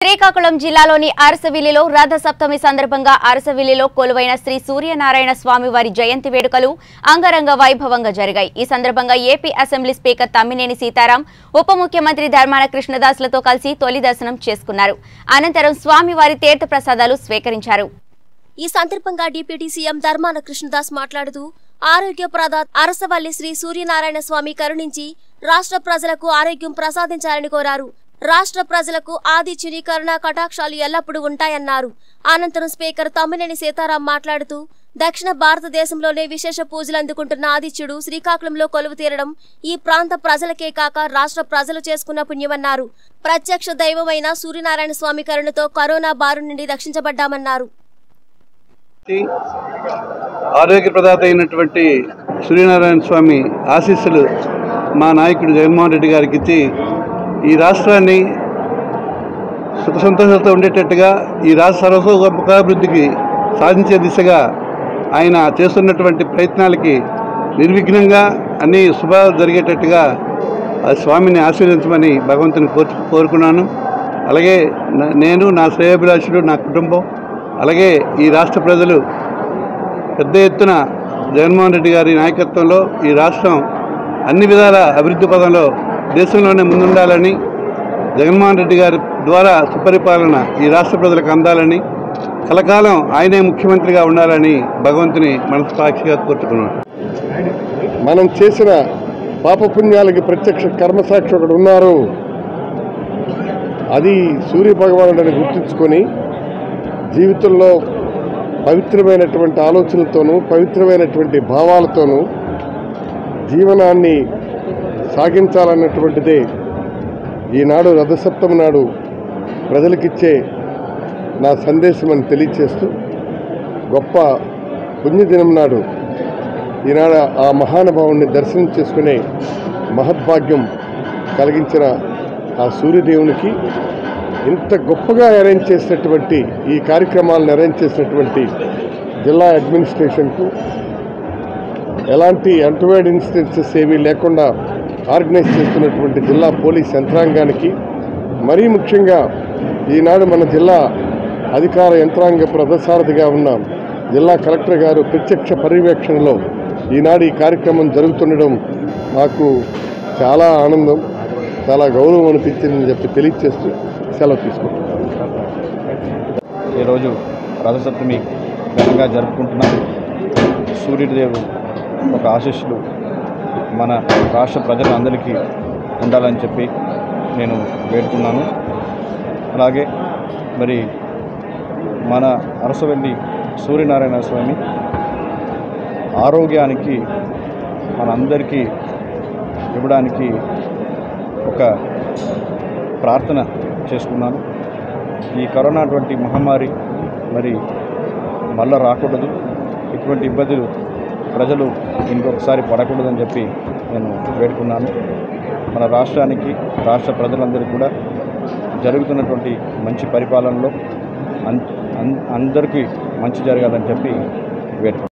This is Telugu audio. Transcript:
శ్రీకాకుళం జిల్లాలోని అరసవిల్లిలో రథ సప్తమి సందర్భంగా అరసవిల్లిలో కొలువైన శ్రీ సూర్యనారాయణ స్వామి వారి జయంతి వేడుకలు అంగరంగ వైభవంగా జరిగాయి ఈ సందర్భంగా AP assembly speaker Tammineni Sitaram ఉప ముఖ్యమంత్రి ధర్మాన కృష్ణదాసులతో కలిసి తొలి దర్శనం చేసుకున్నారు అనంతరం స్వామివారి తీర్థ ప్రసాదాలు స్వీకరించారు ఈ సందర్భంగా డిప్యూటీ సీఎం ధర్మాన కృష్ణదాస్ మాట్లాడుతూ ఆరోగ్య ప్రదాత్ అరసవల్లి శ్రీ సూర్యనారాయణ స్వామి కరుణించి రాష్ట్ర ప్రజలకు ఆరోగ్యం ప్రసాదించాలని కోరారు రాష్ట్ర ప్రజలకు ఆదిత్యుని కరుణా కటాక్షాలు ఎల్లప్పుడూ ఉంటాయన్నారు అనంతరం స్పీకర్ తమ్మినేని సీతారాం మాట్లాడుతూ దక్షిణ భారతదేశంలోనే విశేష పూజలు అందుకుంటున్న ఆదిత్యుడు శ్రీకాకుళంలో కొలువు తీరడం ఈ ప్రాంత ప్రజలకే కాక రాష్ట్ర ప్రజలు చేసుకున్న పుణ్యమన్నారు ప్రత్యక్ష దైవమైన సూర్యనారాయణ స్వామి కరుణతో కరోనా బారు నుండి రక్షించబడ్డామన్నారు ఆరోగ్య ప్రదాత అయినటువంటి సూర్యనారాయణ స్వామి ఆశీస్సులు మా నాయకుడు జగన్మోహన్ రెడ్డి గారికి ఇచ్చి ఈ రాష్ట్రాన్ని సుఖ సంతోషాలతో ఉండేటట్టుగా ఈ రాష్ట్ర సర్వసోముఖాభివృద్ధికి సాధించే దిశగా ఆయన చేస్తున్నటువంటి ప్రయత్నాలకి నిర్విఘ్నంగా అన్ని శుభ జరిగేటట్టుగా ఆ స్వామిని ఆశీర్వదించమని భగవంతుని కోరు కోరుకున్నాను అలాగే న- నేను నా శ్రేయోభిలాషులు నా కుటుంబం అలాగే ఈ రాష్ట్ర ప్రజలు పెద్ద ఎత్తున జగన్మోహన్ రెడ్డి గారి నాయకత్వంలో ఈ రాష్ట్రం అన్ని విధాల అభివృద్ధి పదంలో దేశంలోనే ముందుండాలని జగన్మోహన్ రెడ్డి గారి ద్వారా సుపరిపాలన ఈ రాష్ట్ర ప్రజలకు అందాలని కలకాలం ఆయనే ముఖ్యమంత్రిగా ఉండాలని భగవంతుని మనస్సాక్షిగా కోరుకున్నాను మనం చేసిన పాపపుణ్యాలకి ప్రత్యక్ష కర్మసాక్షి ఒకడు ఉన్నారు అది సూర్య భగవానుడని గుర్తుంచుకొని జీవితంలో పవిత్రమైనటువంటి ఆలోచనలతోనూ పవిత్రమైనటువంటి భావాలతోనూ జీవనాన్ని సాగించాలన్నటువంటిదే ఈనాడు రథసప్తమి నాడు ప్రజలకిచ్చే నా సందేశం అని తెలియచేస్తూ గొప్ప పుణ్యదినం నాడు ఈనాడు ఆ మహానుభావుని దర్శనం చేసుకునే మహద్భాగ్యం కలిగించిన ఆ సూర్యదేవునికి ఇంత గొప్పగా అరేంజ్ చేసినటువంటి ఈ కార్యక్రమాలను అరేంజ్ చేసినటువంటి జిల్లా అడ్మినిస్ట్రేషన్కు ఎలాంటి అంటువైడ్ ఇన్సిడెన్సెస్ ఏమీ లేకుండా ఆర్గనైజ్ చేస్తున్నటువంటి జిల్లా పోలీస్ యంత్రాంగానికి మరీ ముఖ్యంగా ఈనాడు మన జిల్లా అధికార యంత్రాంగ ప్రదసారథిగా ఉన్న జిల్లా కలెక్టర్ గారు ప్రత్యక్ష పర్యవేక్షణలో ఈనాడు ఈ కార్యక్రమం జరుగుతుండడం నాకు చాలా ఆనందం చాలా గౌరవం అనిపించిందని చెప్పి తెలియజేస్తూ సెలవు తీసుకుంటాను ఈరోజు రథసప్తమి ఘనంగా జరుపుకుంటున్నాం సూర్యుడిదేవు ఒక ఆశీస్సులు మన రాష్ట్ర ప్రజలందరికీ ఉండాలని చెప్పి నేను వేడుకున్నాను అలాగే మరి మన అరసవెల్లి సూర్యనారాయణ స్వామి ఆరోగ్యానికి మనందరికీ ఇవ్వడానికి ఒక ప్రార్థన చేసుకున్నాను ఈ కరోనా అటువంటి మహమ్మారి మరి మళ్ళా రాకూడదు ఇటువంటి ఇబ్బందులు ప్రజలు ఇంకొకసారి పడకూడదని చెప్పి నేను వేడుకున్నాను మన రాష్ట్రానికి రాష్ట్ర ప్రజలందరికీ కూడా జరుగుతున్నటువంటి మంచి పరిపాలనలో అన్ అన్- అందరికీ మంచి జరగాలని చెప్పి వేడుకున్నాను